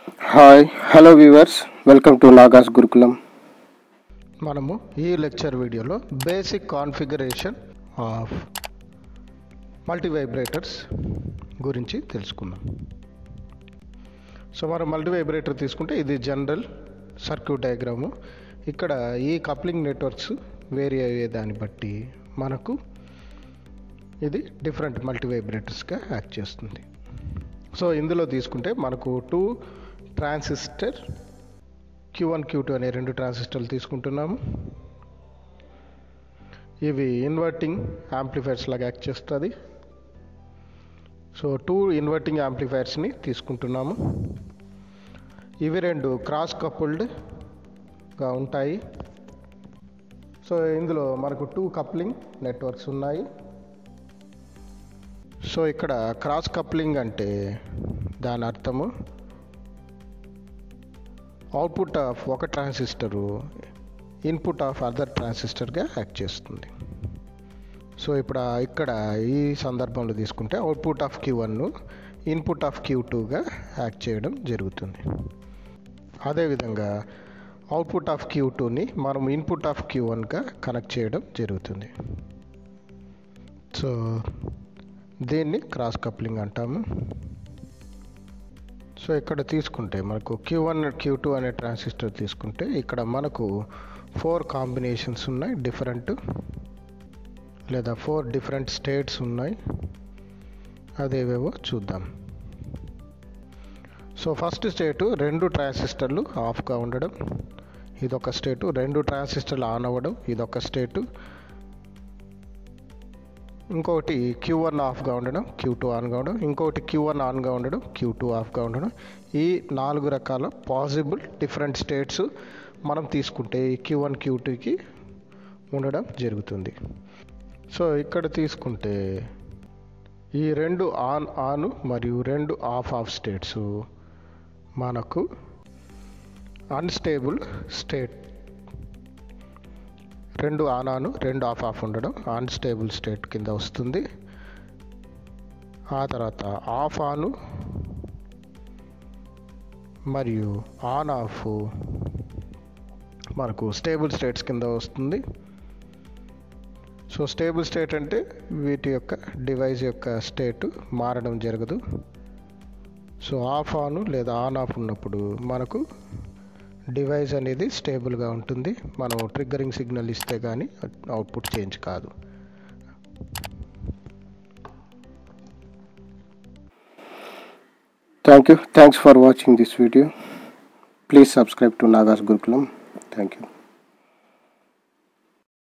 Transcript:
hi hello viewers welcome to Nagas Gurukulam మనము ఈ lecture వీడియోలో basic configuration of multi vibrators గురించి తెలుసుకుందాం సో మనం మల్టీ వైబ్రేటర్ తీసుకుంటే ఇది జనరల్ సర్క్యూట్ డయాగ్రాము ఇక్కడ ఈ కప్లింగ్ నెట్వర్క్స్ వేరీ అయ్యే దాన్ని బట్టి మనకు ఇది డిఫరెంట్ మల్టీ వైబ్రేటర్స్గా యాక్ట్ చేస్తుంది సో ఇందులో తీసుకుంటే మనకు two transistor Q one Q two అనే రెండు ట్రాన్సిస్టర్లు తీసుకుంటున్నాము ఇవి ఇన్వర్టింగ్ యాంప్లిఫైర్స్ లాగా యాక్ట్ చేస్తుంది సో టూ ఇన్వర్టింగ్ యాంప్లిఫైర్స్ని తీసుకుంటున్నాము ఇవి రెండు క్రాస్ కపుల్డ్గా ఉంటాయి సో ఇందులో మనకు టూ కప్లింగ్ నెట్వర్క్స్ ఉన్నాయి సో ఇక్కడ క్రాస్ కప్లింగ్ అంటే దాని అర్థము అవుట్పుట్ ఆఫ్ ఒక ట్రాన్సిస్టరు ఇన్పుట్ ఆఫ్ అదర్ ట్రాన్సిస్టర్గా యాక్ట్ చేస్తుంది సో ఇప్పుడు ఆ ఇక్కడ ఈ సందర్భంలో తీసుకుంటే output of Q one input of Q టూగా యాక్ట్ చేయడం జరుగుతుంది అదేవిధంగా అవుట్పుట్ ఆఫ్ క్యూ టూని మనం ఇన్పుట్ ఆఫ్ క్యూ వన్గా కనెక్ట్ చేయడం జరుగుతుంది సో దీన్ని క్రాస్ కప్లింగ్ అంటాము సో ఇక్కడ తీసుకుంటే మనకు క్యూ వన్ క్యూ టూ అనే ట్రాన్సిస్టర్ తీసుకుంటే ఇక్కడ మనకు ఫోర్ కాంబినేషన్స్ ఉన్నాయి డిఫరెంట్ లేదా ఫోర్ డిఫరెంట్ స్టేట్స్ ఉన్నాయి అదేవేవో చూద్దాం సో ఫస్ట్ స్టేటు రెండు ట్రాన్సిస్టర్లు ఆఫ్గా ఉండడం ఇదొక స్టేటు రెండు ట్రాన్సిస్టర్లు ఆన్ అవ్వడం ఇదొక స్టేటు ఇంకొకటి క్యూ వన్ ఆఫ్గా ఉండడం క్యూ టూ ఆన్గా ఉండడం ఇంకొకటి క్యూ వన్ ఆన్గా ఉండడం క్యూ టూ ఆఫ్గా ఉండడం ఈ నాలుగు రకాల పాసిబుల్ డిఫరెంట్ స్టేట్స్ మనం తీసుకుంటే ఈ క్యూ వన్ క్యూ టూకి ఉండడం జరుగుతుంది సో ఇక్కడ తీసుకుంటే ఈ రెండు ఆన్ ఆన్ మరియు రెండు ఆఫ్ ఆఫ్ స్టేట్స్ మనకు అన్స్టేబుల్ స్టేట్ రెండు ఆన్ ఆన్ రెండు ఆఫ్ ఆఫ్ ఉండడం అన్స్టేబుల్ స్టేట్ కింద వస్తుంది ఆ తర్వాత ఆఫ్ ఆన్ మరియు ఆన్ ఆఫ్ మనకు స్టేబుల్ స్టేట్స్ కింద వస్తుంది సో స్టేబుల్ స్టేట్ అంటే వీటి యొక్క డివైస్ యొక్క స్టేట్ మారడం జరగదు సో ఆఫ్ ఆన్ లేదా ఆన్ ఆఫ్ ఉన్నప్పుడు మనకు డివైస్ అనేది స్టేబుల్గా ఉంటుంది మనం ట్రిగ్గరింగ్ సిగ్నల్ ఇస్తే కానీ అవుట్పుట్ చేంజ్ కాదు thank you thanks for watching this video please subscribe to Nagas Gurukulam thank you